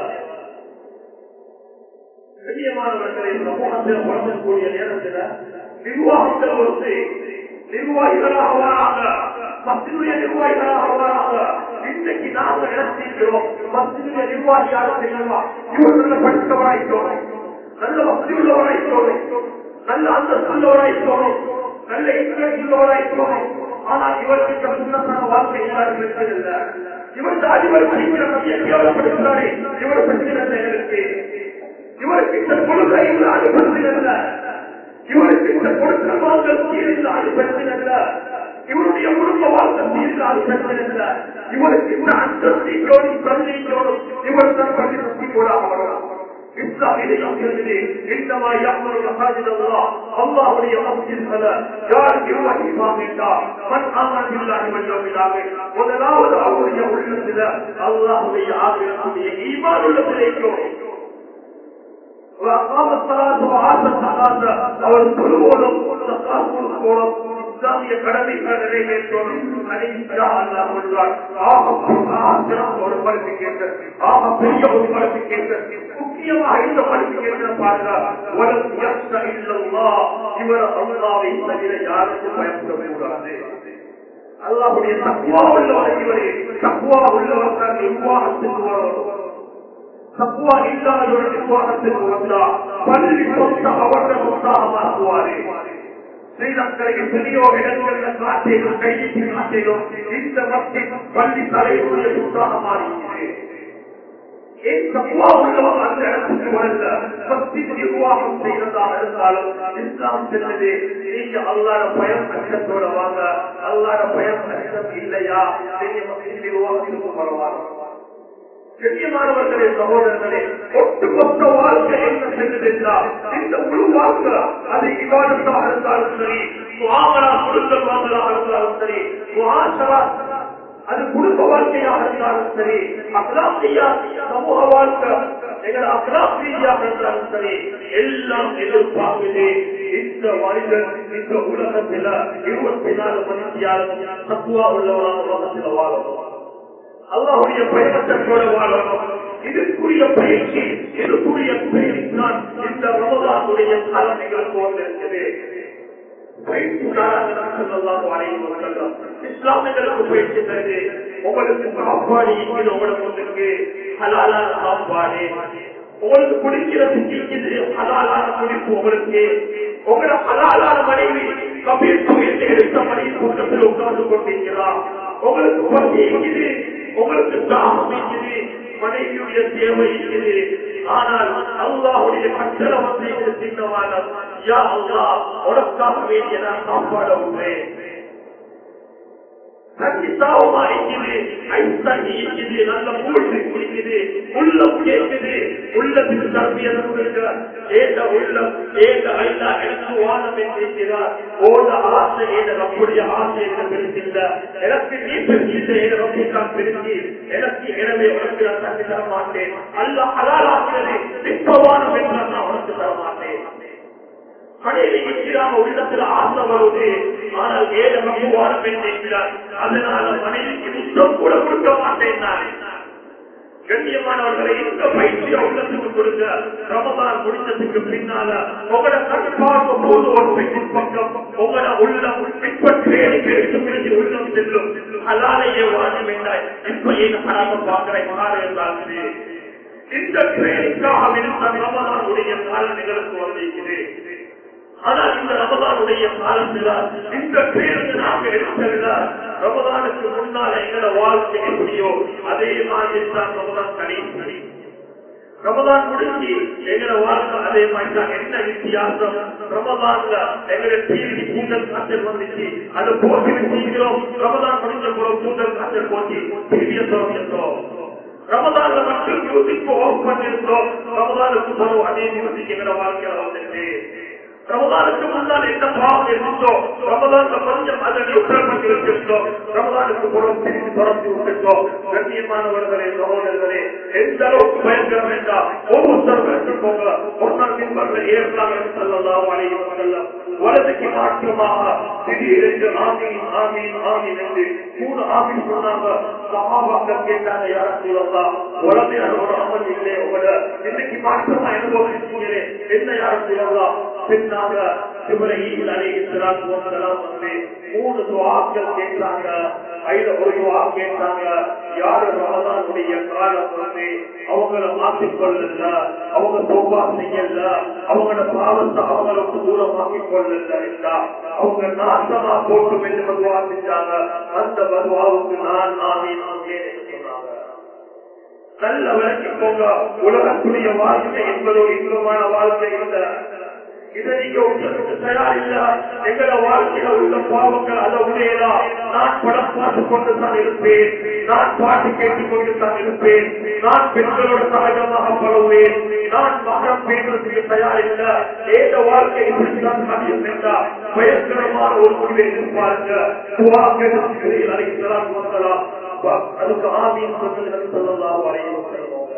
Speaker 2: கண்ணியமானவர்களை சமூகத்தில் வழங்கக்கூடிய நேரத்தில் நிர்வாகத்தில் வந்து நிர்வாகிகளாக வராங்க மத்தியுடைய நிர்வாகிகளாக வராங்க இன்னைக்கு நாம இடத்திருக்கிறோம் மத்தியுடைய நிர்வாகியாக செய்யணுமா இவர் நல்ல படித்தவராயிட்டோம் நல்ல வசதியுள்ளவராயிட்டோம் நல்ல அந்தஸ்துள்ளவராயிட்டோம் நல்ல இன்ட்ரெஸ்ட் உள்ளவராயிட்டோம் ஆனால் இவருக்கு சுண்ணத்தான வாழ்க்கை எல்லாரும் இருக்கிறதில்லை இவர் அதிபர் படிக்கிற நம்பியை கேவலப்படுகிறாரே இவர் பிரச்சனை இருக்கு இவருக்கு இந்த கொள்கை இல்லாத பிரச்சனை அல்ல இவருக்கு இந்த கொடுத்த வாங்கல் சீரில்லாத பிரச்சனை அல்ல இவருடைய குடும்ப வாழ்க்கை சீரில்லாத பிரச்சனை அல்ல இவருக்கு இந்த அந்தஸ்தீட்டோடு பிரச்சனையோடு இவர் தன் பிரச்சனை கூட வரலாம் முதலாவது அவருடைய உள்ளத்தில் அல்லாஹுடைய ஆகிய ஈமான் உள்ளத்திலேக்கும் وأقام الصلاة وآتى الزكاة அவர் சொல்லுவோதும் போலும் இஸ்லாமிய கடமைகளை நிறைவேற்றோம் அதை அல்லாஹ் சொல்வார் ஆக சிறந்த ஒரு குவாலிபிகேஷன் ஆக பெரிய ஒரு குவாலிபிகேஷன் முக்கியமாக இந்த குவாலிபிகேஷன் பாருங்க வலம் யக்ஷ இல்லல்லா இவர் அல்லாவை தவிர யாருக்கும் பயப்படக்கூடாது அல்லாஹுடைய தக்குவா உள்ளவர் இவரே தக்குவா உள்ளவர் தான் நிர்வாகத்துக்கு வரணும் தக்குவா இல்லாதவர்கள் நிர்வாகத்திற்கு வந்தா பள்ளி சொந்த அவர்கள் சொத்தாக மாற்றுவாரே ஸ்ரீலங்கரையில் பெரியோர் இடங்களில் காட்டிலும் கையிட்டு காட்டிலும் இந்த மக்கள் பள்ளி தலைவருடைய சொத்தாக மாறுகிறது ஏன் தக்குவா உள்ளவங்க அந்த இடத்துக்கு வரல பக்தி நிர்வாகம் செய்வதாக இருந்தாலும் இஸ்லாம் செல்வது நீங்க அல்லாட பயம் அச்சத்தோட வாங்க அல்லாட பயம் அச்சம் இல்லையா நீங்க பக்தி நிர்வாகத்திற்கு வருவாங்க கண்ணியமானவர்களே சகோதரர்களே ஒட்டுமொத்த வாழ்க்கை என்ன செல்லுது என்றால் இந்த முழு வாழ்க்கை அது விவாதத்தாக இருந்தாலும் சரி சுவாமரா கொடுக்கல் வாங்கலாக இருந்தாலும் சரி சுவாசரா அது குடும்ப வாழ்க்கையாக இருந்தாலும் சரி அக்லாசியா சமூக வாழ்க்கை எங்கள் அக்லாசியாக இருந்தாலும் சரி எல்லாம் எதிர்பார்க்குது இந்த மனிதன் இந்த உலகத்தில் இருபத்தி நாலு மணித்தியாலும் தத்துவா உள்ளவராக உலகத்தில் வாழணும் அல்லாஹுடைய பயணத்தோட வாழணும் இதுக்குரிய பயிற்சி இதுக்குரிய பயிற்சி தான் இந்த ரமதானுடைய காலம் எங்களுக்கு வந்திருக்கிறது இஸ்லாமியர்களுக்கு பயிற்சி தருது உங்களுக்கு சாப்பாடு இருக்குது உங்களுக்கு வந்துருக்கு ஹலாலான சாப்பாடு உங்களுக்கு குடிக்கிறதுக்கு இருக்குது ஹலாலான குடிப்பு உங்களுக்கு உங்களை ஹலாலான மனைவி கபீர் புயல் எடுத்த மனைவி கூட்டத்தில் உட்கார்ந்து கொண்டிருக்கிறார் உங்களுக்கு பசி இருக்குது உங்களுக்கு தாகம் இருக்குது மனைவியுடைய தேவை இருக்குது ஆனால் அல்லாஹுடைய கட்டளை வந்து சின்னமான யா அல்லா உனக்காக வேண்டிய நான் சாப்பாட உண்டேன் தண்ணி தாவமா இருக்குது ஐஸ் தண்ணி இருக்குது நல்ல மூழ்கி குடிக்குது உள்ளம் கேட்குது உள்ளத்துக்கு தர்மியம் கொடுக்க ஏத உள்ளம் ஏத ஐநா எனக்கு வானம் என்றிருக்கிறார் ஓட ஆசை ஏத நம்முடைய ஆசை என்று பிரித்தில்ல எனக்கு நீ பிரிச்சு ஏத ரொம்ப நான் பிரிச்சு எனக்கு எனவே உனக்கு நான் தண்ணி தர மாட்டேன் அல்ல அலாலாக்கிறது நிப்பவானம் என்றால் நான் உனக்கு தர மாட்டேன் மனைவி இருக்கிறாம உள்ளத்துல ஆசை வருது ஆனால் ஏழு மகிழ்வான பெண் இருக்கிறார் அதனால மனைவிக்கு நிச்சயம் கூட கொடுக்க மாட்டேன் நான் கண்ணியமானவர்களை இந்த பயிற்சியை உள்ளத்துக்கு கொடுங்க ரமதான் முடிஞ்சதுக்கு பின்னால உங்களோட கண்பார்க்க போது ஒரு பெண்ணின் பக்கம் உங்களோட உள்ளம் பின்பற்றி எடுத்து பிடிச்சி உள்ளம் செல்லும் அலாலையே வாழ வேண்டாய் இப்ப ஏன் ஹராம பார்க்கிறேன் மாற இருந்தாங்க இந்த ட்ரெயினுக்காக இருந்த ரமதானுடைய காலநிகளுக்கு வந்திருக்கிறேன் ஆனால் இந்த ரமதானுடைய காலத்தில் இந்த பேருக்கு நாம எடுத்ததில்ல ரமதானுக்கு முன்னால் எங்களோட வாழ்க்கை எப்படியோ அதே மாதிரி தான் ரமதான் கடைசி ரமதான் முடிஞ்சு எங்களோட வாழ்க்கை அதே மாதிரி தான் என்ன வித்தியாசம் ரமதான்ல எங்களோட டிவி கூந்தல் காய்ச்சல் வந்துச்சு அதை போட்டு வச்சிருக்கிறோம் ரமதான் முடிஞ்ச போல கூந்தல் காய்ச்சல் போச்சு டிவியை திறந்துட்டோம் ரமதான்ல மட்டும் மியூசிக் ஆஃப் பண்ணிருந்தோம் ரமதானுக்கு போறோம் அதே மியூசிக் எங்களோட வாழ்க்கையில வந்துச்சு ரமதானுக்கு முன்னால் என்ன பாவம் இருந்தோ ரமதான்ல கொஞ்சம் அதை நியூட்ரல் பண்ணி வச்சிருந்தோம் ரமதானுக்கு புறம் திரும்பி துறந்து விட்டுட்டோம் கண்ணியமானவர்களே சகோதரர்களே எந்த அளவுக்கு பயங்கரம் வேண்டாம் ஒவ்வொருத்தரும் எடுத்துக்கோங்க ஒரு நாள் மின்பர்ல ஏறலாம் என்று சொல்லலாம் அலையும் சொல்லலாம் வலதுக்கு மாற்றமாக திடீரென்று ஆமீன் ஆமீன் ஆமீன் என்று மூணு ஆமீன் சொன்னாங்க சகாபாக்கள் கேட்டாங்க யார சொல்லலாம் உலகே ஒரு அமல் இல்லை உங்களோட இன்னைக்கு மாற்றமா அனுபவிச்சீங்களே என்ன யார சொல்லலாம் பின்னாக இப்ராஹிம் அலைஹிஸ்ஸலாத்து வஸலாம் வந்து மூணு துஆக்கள் கேட்டாங்க ஐத ஒரு துஆ கேட்டாங்க யாரு ரமதானுடைய காலம் வந்து அவங்கள மாற்றிக் கொள்ளல அவங்க தௌபா செய்யல அவங்களோட பாவத்தை அவங்களுக்கு தூரமாக்கி கொள்ளல இல்லா அவங்க நாசமா போட்டும் என்று பதுவா செஞ்சாங்க அந்த பதுவாவுக்கு நான் ஆமீன் ஆமீன் என்று சொன்னாங்க நல்ல விளக்கி போங்க உலகத்துடைய வாழ்க்கை என்பது ஒரு இன்பமான வாழ்க்கை இல்லை இதை நீங்க உங்களுக்கு தயார் இல்ல எங்கள வாழ்க்கையில உள்ள பாவங்கள் அதை உடையதா நான் படம் பார்த்து கொண்டு தான் இருப்பேன் நான் பாட்டு கேட்டுக் கொண்டு தான் இருப்பேன் நான் பெண்களோட சகஜமாக பழகுவேன் நான் மகரம் பேசுறதுக்கு தயார் இல்ல ஏத வாழ்க்கை இப்படித்தான் சாத்தியம் என்றா பயங்கரமான ஒரு முடிவை எதிர்பாருங்க அழைக்கலாம் வந்தலாம் அதுக்கு ஆமீன் சொன்னது சொல்லலாம் வரையும்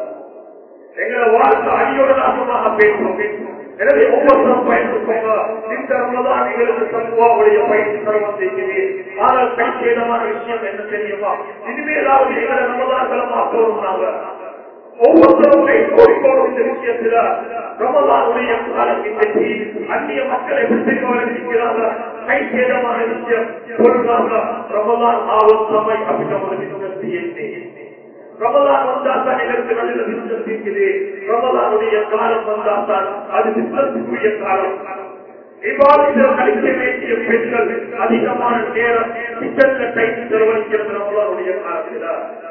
Speaker 2: எங்களை வாழ்க்கை அடியோட நாசமாக பேசுவோம் எனவே ஒவ்வொருத்தரும் பயன்படுத்துங்க இந்த ரமதான் எங்களுக்கு தத்துவாவுடைய பயிற்சி தரவம் செய்கிறேன் ஆனால் கைச்சேதமான விஷயம் என்ன தெரியுமா இனிமேலாவது எங்களை ரமதான்களை மாற்றவும் நாங்க ஒவ்வொருத்தரும் கை கோரிக்கோடும் இந்த விஷயத்துல ரமதானுடைய காலம் இன்றைக்கு அந்நிய மக்கள் எப்படி கவனிக்கிறாங்க கைச்சேதமான விஷயம் சொல்றாங்க ரமதான் ஆகும் சமை அப்படின்னு ரமலான் வந்தாத்தான் இதற்கு நல்ல விருத்தம் இருக்குது ரமலானுடைய காலம் வந்தாத்தான் அது விருத்தத்துக்குரிய காலம் விவாதத்தில் கழிக்க வேண்டிய பெண்கள் அதிகமான நேரம் கிச்சன்ல டைம் செலவழிக்கிறது ரமலானுடைய காலத்தில்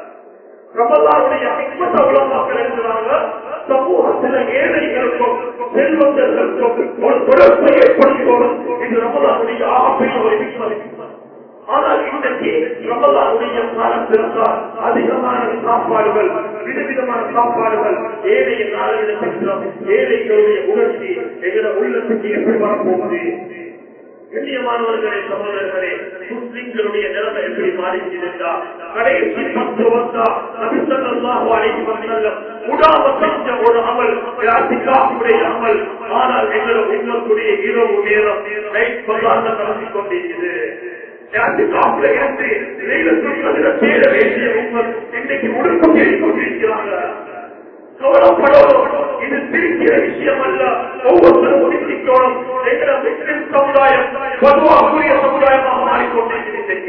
Speaker 2: ரமலானுடைய மிக்க உலகமாக்கள் இருக்கிறாங்க சமூகத்தில் ஏழைகளுக்கும் செல்வந்தர்களுக்கும் ஒரு தொடர்பை ஏற்படுத்துவோம் இது ரமலானுடைய ஆகப்பெரிய ஒரு விஸ்வதி ஆனால் இன்றைக்கு ரமலானுடைய காலம் பிறந்தால் அதிகமான சாப்பாடுகள் விதவிதமான சாப்பாடுகள் ஏழைய நாளில் பெற்றோம் ஏழைகளுடைய உணர்ச்சி எங்கள உள்ளத்துக்கு எப்படி வரப்போகுது கண்ணியமானவர்களே சகோதரர்களே முஸ்லிம்களுடைய நிலைமை எப்படி மாறிக்கிறதா கடைசி பத்து வந்தா நபிசல்லாஹு அலைஹி வஸல்லம் உடாம செஞ்ச ஒரு அமல் யாத்திகாவுடைய அமல் ஆனால் எங்களோட உள்ளத்துடைய இரவு நேரம் நைட் பல்லாண்ட நடத்தி கொண்டிருக்கிறது யாத்திகாவுல இருந்து நீளத்துள்ள சேர வேண்டிய உங்கள் இன்னைக்கு முழுக்க கொண்டிருக்கிறாங்க கவலைப்படணும் இது திருக்கிற விஷயம் அல்ல ஒவ்வொருத்தரும் முடிக்கணும் எங்களை முஸ்லிம் சமுதாயம் பொதுவாக சமுதாயமாக மாறிக்கொண்டிருக்கிறது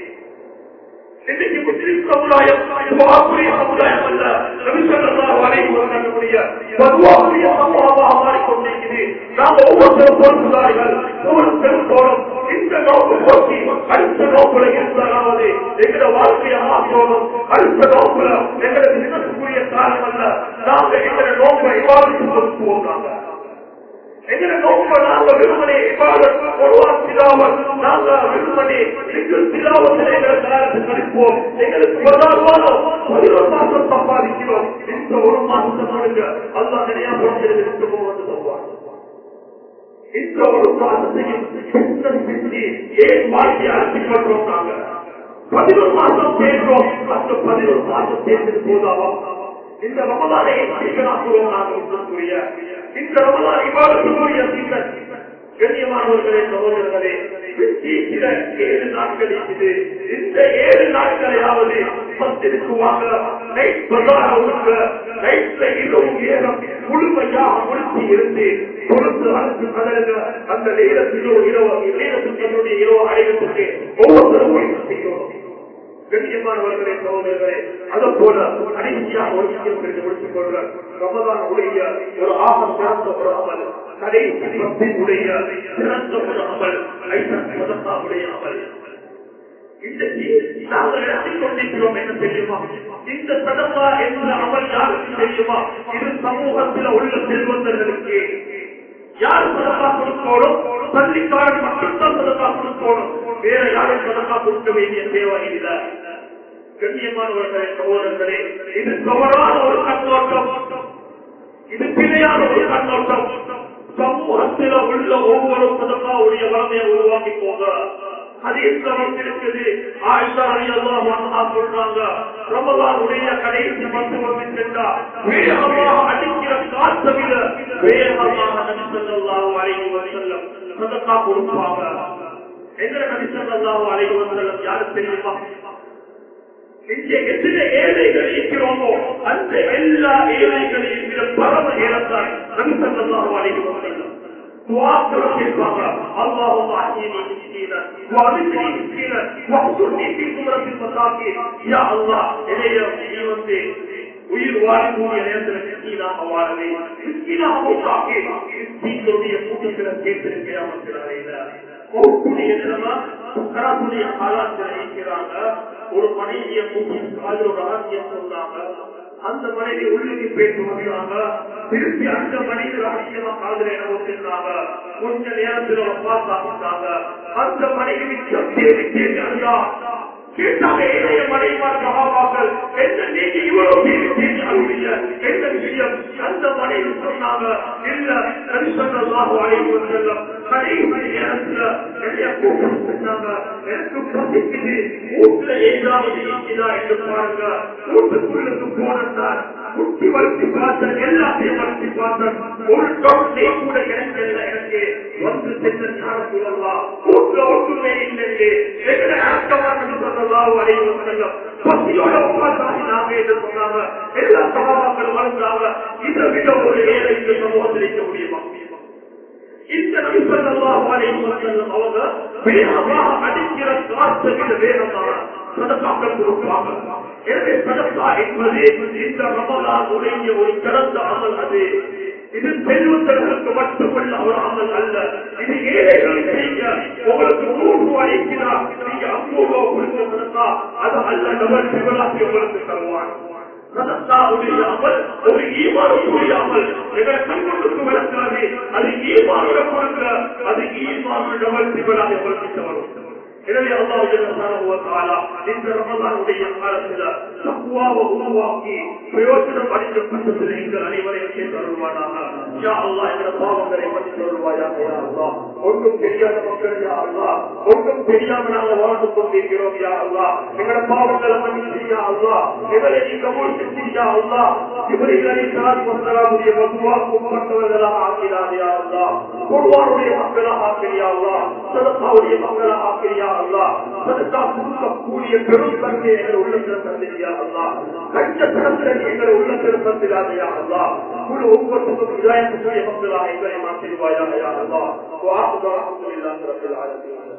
Speaker 2: இன்னைக்கு முஸ்லிம் சமுதாயம் வாக்குரிய சமுதாயம் அல்ல ரவிசல்லாஹ் வரைக்கூடிய பொதுவாக்குரிய சமூகமாக மாறிக்கொண்டிருக்கிறது நாம் ஒவ்வொருத்தரும் பொறுப்புதாரிகள் ஒவ்வொரு பெருந்தோறும் இந்த நோக்கு போக்கி அடுத்த நோக்குல இருந்தாலாவது எங்களோட வாழ்க்கையை மாற்றணும் அடுத்த நோக்குல எங்களுக்கு நினைக்கக்கூடிய காரணம் அல்ல நாங்க எங்களோட நோக்கை விவாதித்து கொடுத்து போகிறாங்க எங்களை நோக்க நாங்க விரும்பனே ஒருவான் சிலாவன் நாங்க விரும்பனே நீங்கள் சிலாவத்தில் எங்களை காலத்தை கழிப்போம் எங்களுக்கு பிரதானமான பதினொரு மாசம் சம்பாதிக்கிறோம் இந்த ஒரு மாசத்தை பாருங்க அல்லா நிறைய குழந்தைகளுக்கு போவது சொல்வாங்க இந்த ஒரு மாதத்தையும் பெண்கள் செஞ்சு ஏன் வாழ்க்கை அழைச்சி கொள்றோம் நாங்க பதினொரு மாசம் சேர்றோம் அந்த பதினொரு மாசம் சேர்ந்து போதாவா இந்த ரமதானை சீக்கனாக்குவோம் நாங்கள் உங்களுக்குரிய இந்த ரமதான் இவ்வாறுக்குரிய சீக்கன் கண்ணியமானவர்களே சகோதரர்களே சில ஏழு நாட்கள் இருக்குது இந்த ஏழு நாட்களையாவது பத்திற்கு வாங்க நைட் பதார உள்ள நைட்ல இரவு ஏறம் முழுமையாக முடித்து இருந்து பொறுத்து அரசு கடலுங்க அந்த நேரத்திலோ இரவு நேரத்தில் தன்னுடைய இரவு அடைவதற்கு ஒவ்வொருத்தரும் முயற்சி செய்யணும் கண்ணியமானவர்களே சகோதரர்களே அதை போல கடைசியாக ஒரு விஷயம் தெரிந்து முடித்துக் கொள்ற ரமதான் உடைய ஒரு ஆகம் சிறந்த ஒரு அமல் கடைசி பத்தின் உடைய சிறந்த ஒரு அமல் ஐசனுடைய அமல் இன்றைக்கு நாங்கள் நடத்திக் கொண்டிருக்கிறோம் என்ன தெரியுமா இந்த சதப்பா என்ற அமல் யாருக்கு தெரியுமா இது சமூகத்தில் உள்ள செல்வந்தர்களுக்கு யார் சதப்பா கொடுக்கணும் பள்ளிக்காரன் மட்டும்தான் சதப்பா கொடுக்கணும் வேற யாரும் சதப்பா கொடுக்க வேண்டிய தேவை இல்லை கண்ணியமானவர்களே சகோதரர்களே இது தவறான ஒரு கண்ணோட்டம் இது பிழையான ஒரு கண்ணோட்டம் சமூகத்தில் உள்ள ஒவ்வொரு சதப்பாவுடைய வளமையை உருவாக்கி போங்க அது எந்த அளவுக்கு இருக்குது ஆயிஷா அலி அல்லாஹ் சொல்றாங்க ரமலானுடைய கடைசி பத்து வந்து சென்றா வேகமாக அடிக்கிற காற்றை விட வேகமாக நபி ஸல்லல்லாஹு அலைஹி வஸல்லம் சதக்கா கொடுப்பாங்க எங்க நபி ஸல்லல்லாஹு அலைஹி வஸல்லம் யாரு தெரியுமா இங்கே எத்தனை ஏழைகள் இருக்கிறோமோ அந்த எல்லா ஏழைகளையும் விட பரம ஏலத்தான் நபி ஸல்லல்லாஹு அலைஹி வஸல்லம் துவாக்கள் கேட்பாங்க அல்லாஹும் அஹ்யினி மிஸ்கீனா வஅமித்னி மிஸ்கீனா வஹ்சுர்னி ஃபீ சுமரத்தில் மசாகீன் யா அல்லாஹ் என்னைய நீ வந்து உயிர் வாழக்கூடிய நேரத்தில் மிஸ்கீனாக வாழவே மிஸ்கீனாக மௌத்தாக்கி மிஸ்கீனுடைய கூட்டத்தில் கேட்டிருக்கிறாங்க மௌத்துடைய நிலைமை கராத்துடைய காலாத்தில் இருக்கிறாங்க ஒரு மனைவியை கூட்டி காலில் ஒரு ரகசியம் சொன்னாங்க அந்த மனைவி உள்ளுக்கு பேசி வருகிறாங்க திருப்பி அந்த மனைவி ரகசியமா காதல என்ன ஒத்துறாங்க கொஞ்ச நேரத்தில் பார்த்தாங்க அந்த மனைவி மிச்சம் தேடி தேடி அழுதா கேட்டாங்க இளைய மனைவிமார் சகாபாக்கள் என்ன நீங்க இவ்வளவு தேடி தேடி அழுவீங்க என்ன விஷயம் அந்த மனைவி சொன்னாங்க இல்ல நரிசல்லாஹு அலைஹி வஸல்லம் கடைசி நேரத்துல என்னைய கூப்பிட்டு சொன்னாங்க எனக்கு பசிக்குது வீட்டுல ஏதாவது இருக்குதா என்று பாருங்க வீட்டுக்குள்ளுக்கு போனார் குட்டி வளர்த்தி பார்த்தேன் எல்லாத்தையும் வளர்த்தி பார்த்தேன் ஒரு டவுன்லே கூட கிடைக்கல எனக்கு வந்து சென்ற ஞான சொல்லலாம் வீட்டுல ஒன்றுமே இல்லையே எங்களை ஆக்கமாக சொல்லலாம் அடைவு செல்லும் பசியோட உட்கார்ந்தாங்க நாங்க என்று சொன்னாங்க எல்லா சகாபாக்கள் வளர்ந்தாங்க இதை விட ஒரு ஏழை இந்த சமூகத்தில் இருக்க முடியுமா இந்த நபிசல்லாஹு அலைஹி வஸல்லம் அவங்க வேகமாக அடிக்கிற காற்றை விட வேகமாக சதக்காக்கள் கொடுப்பாங்க எனவே சதக்கா என்பது இந்த ரமலான் உடைய ஒரு சிறந்த அமல் அது இது செல்வந்தர்களுக்கு மட்டுமல்ல ஒரு அமல் அல்ல இது ஏழைகள் செய்ய உங்களுக்கு நூறு ரூபாய் இருக்கிறார் நீங்க ஐம்பது ரூபாய் கொடுக்க சதக்கா அது அல்ல டபுள் சிவராசி உங்களுக்கு தருவான் சதத்தாவுடைய அமல் ஒரு ஈமானுக்குரிய அமல் எங்களை கண்ணுக்கு விளக்காது அது ஈமானுட கொடுக்க அது ஈமானுடவள் சிவராக கொடுத்து வரும் எனவே அல்லாஹ் இந்த ரமதானுடைய காலத்தில் தக்குவாவை உருவாக்கி பிரயோஜனம் அளிக்கப்பட்டதில் எங்கள் அனைவரையும் சேர்ந்து வருவானாக யா அல்லாஹ் என்ற பாவங்களை பற்றி சொல்வாயாக யா அல்லாஹ் ஒன்றும் தெரியாத மக்கள் யா அல்லாஹ் ஒன்றும் தெரியாம நாங்கள் வாழ்ந்து கொண்டிருக்கிறோம் யா அல்லாஹ் எங்களோட பாவங்களை மன்னிச்சு யா அல்லாஹ் எங்களை நீ கபூல் செஞ்சு யா அல்லாஹ் இவர்களை சாதி மக்களாவுடைய மதுவாக்கு உட்பட்டவர்களாக ஆக்கிறார் யா அல்லாஹ் குர்வானுடைய மக்களாக ஆக்கிறியா அல்லாஹ் சதத்தாவுடைய மக்களாக ஆக்கிறியா அல்லாஹ் சதத்தா கொடுக்கக்கூடிய பெரும் தன்மை எங்கள் உள்ளத்தில் தந்திரியா அல்லாஹ் கஞ்ச தரத்தில் எங்கள் உள்ளத்தில் தந்திராதையா அல்லாஹ் முழு ஒவ்வொருத்தருக்கும் இதாயத்துக்குரிய மக்களாக எங்களை மாற்றிடுவாயா யா அல்லாஹ் வாஹுதா அல்ஹம்துலில்லாஹி ரப்பில் ஆலமீன்